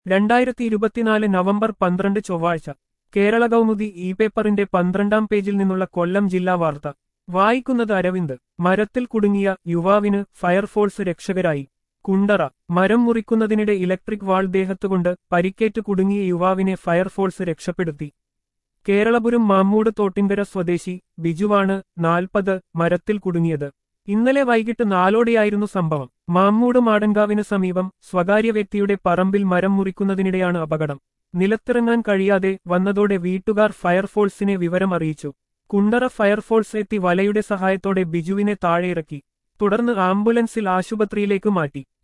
രണ്ടായിരത്തി ഇരുപത്തിനാല് നവംബർ പന്ത്രണ്ട് ചൊവ്വാഴ്ച കേരള കൗമുദി ഇ പേപ്പറിന്റെ പന്ത്രണ്ടാം പേജിൽ നിന്നുള്ള കൊല്ലം ജില്ലാ വാർത്ത വായിക്കുന്നത് അരവിന്ദ് മരത്തിൽ കുടുങ്ങിയ യുവാവിന് ഫയർഫോഴ്സ് രക്ഷകരായി കുണ്ടറ മരം മുറിക്കുന്നതിനിടെ ഇലക്ട്രിക് വാൾ ദേഹത്തുകൊണ്ട് പരിക്കേറ്റ് കുടുങ്ങിയ യുവാവിനെ ഫയർഫോഴ്സ് രക്ഷപ്പെടുത്തി കേരളപുരം മാമ്മൂട് തോട്ടിങ്കര സ്വദേശി ബിജുവാണ് നാൽപ്പത് മരത്തിൽ കുടുങ്ങിയത് ഇന്നലെ വൈകിട്ട് നാലോടെയായിരുന്നു സംഭവം മാമ്മൂട് മാടൻകാവിന് സമീപം സ്വകാര്യ വ്യക്തിയുടെ പറമ്പിൽ മരം മുറിക്കുന്നതിനിടെയാണ് അപകടം നിലത്തിറങ്ങാൻ കഴിയാതെ വന്നതോടെ വീട്ടുകാർ ഫയർഫോഴ്സിനെ വിവരം അറിയിച്ചു കുണ്ടറ ഫയർഫോഴ്സ് എത്തി വലയുടെ സഹായത്തോടെ ബിജുവിനെ താഴെയിറക്കി തുടർന്ന് ആംബുലൻസിൽ ആശുപത്രിയിലേക്ക് മാറ്റി